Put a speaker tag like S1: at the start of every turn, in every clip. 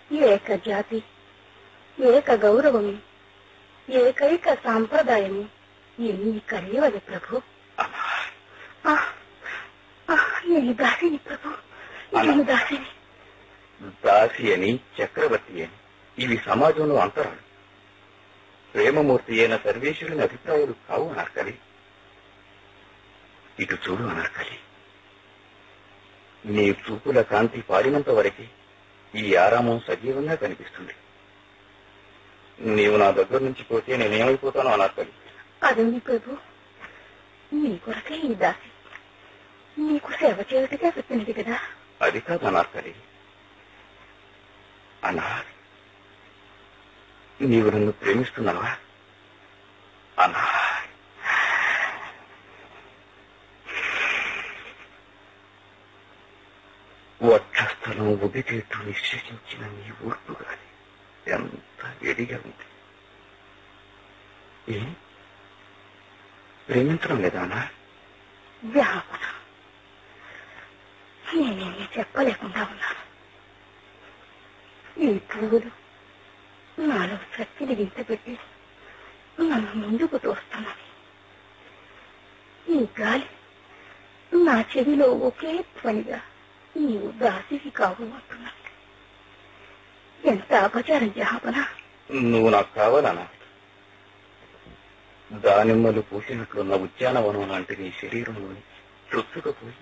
S1: ఏక జాతి ఏక గౌరవము ఏకైక సాంప్రదాయము ఎన్ని కలియవది ప్రభు ఆ, ఆ, నేను దాసిని ప్రభు నేను దాసిని
S2: దాసి అని చక్రవర్తి అని ఇవి సమాజంలో అంతరాలు ప్రేమమూర్తి అయిన సర్వేశ్వరుని అభిప్రాయాలు కావు అనార్కలి ఇటు చూడు అనార్కలి నీ చూపుల కాంతి పారినంత వరకే ఈ ఆరామం సజీవంగా కనిపిస్తుంది నీవు నా దగ్గర నుంచి పోతే నేనేమైపోతాను అనార్కలి
S1: అదేమి ప్రభు నీ కొరకే ఈ దాసి నీకు సేవ చేయుటగా చెప్పినది కదా
S2: అది కాదు అనార్కలి అనార్ నీవు నన్ను ప్రేమిస్తున్నావా అనార్ వక్షస్థలం ఉదితేట్టు నిశ్చయించిన నీ ఊర్పు గాని ఎంత వేడిగా ఉంది ఏ ప్రేమించడం లేదా అన్నా
S1: వ్యాపన నేనేమి చెప్పలేకుండా ఉన్నాను ఈ పువ్వులు నాలో శక్తిని వింతపెట్టి నన్ను ముందుకు తోస్తున్నాయి ఈ గాలి నా చెవిలో ఒకే ధ్వనిగా నీవు దాసికి కావు అంటున్నాను ఎంత అపచారం జహాపన
S2: నువ్వు నాకు కావాలనా దానిమ్మలు పూసినట్లున్న ఉద్యానవనం లాంటి నీ శరీరంలోని చొచ్చుకపోయి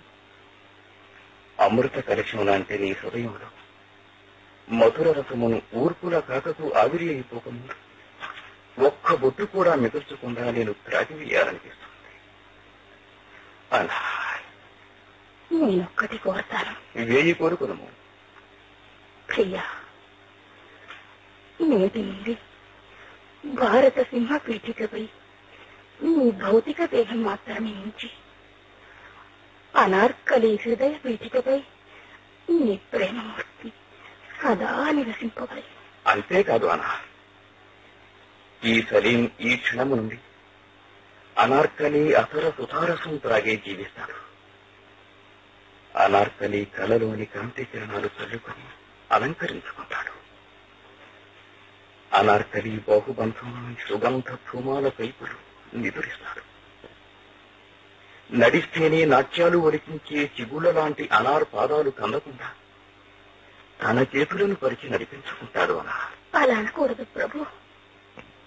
S2: అమృత కలశం లాంటి నీ హృదయంలో మధుర రసమును ఊర్పుల కాకకు ఆవిరి అయిపోకుండా ఒక్క బొట్టు కూడా మిగుల్చకుండా నేను త్రాగివేయాలనిపిస్తుంది అలా
S1: నేనొక్కటి కోరతాను
S2: వేయి కోరుకుదము
S1: ప్రియా నేటి నుండి భారత సింహ పీఠికపై నీ భౌతిక దేహం మాత్రమే ఉంచి అనార్కలి హృదయ పీఠికపై నీ ప్రేమమూర్తి సదా నివసింపవలే
S2: అంతేకాదు అనా ఈ సలీం ఈ క్షణము నుండి అనార్కలి అసర సుతారసం త్రాగే జీవిస్తాడు అనార్కలి కలలోని కాంతి కిరణాలు చల్లుకొని అలంకరించుకుంటాడు అనార్కలి బాహుబంధంలోని సుగంధ ధూమాల పైపులు నిదురిస్తాడు నడిస్తేనే నాట్యాలు ఒలికించే చిగుళ్ళ లాంటి అనార్ పాదాలు కందకుండా తన చేతులను పరిచి నడిపించుకుంటాడు అనార్
S1: అలా అనకూడదు ప్రభు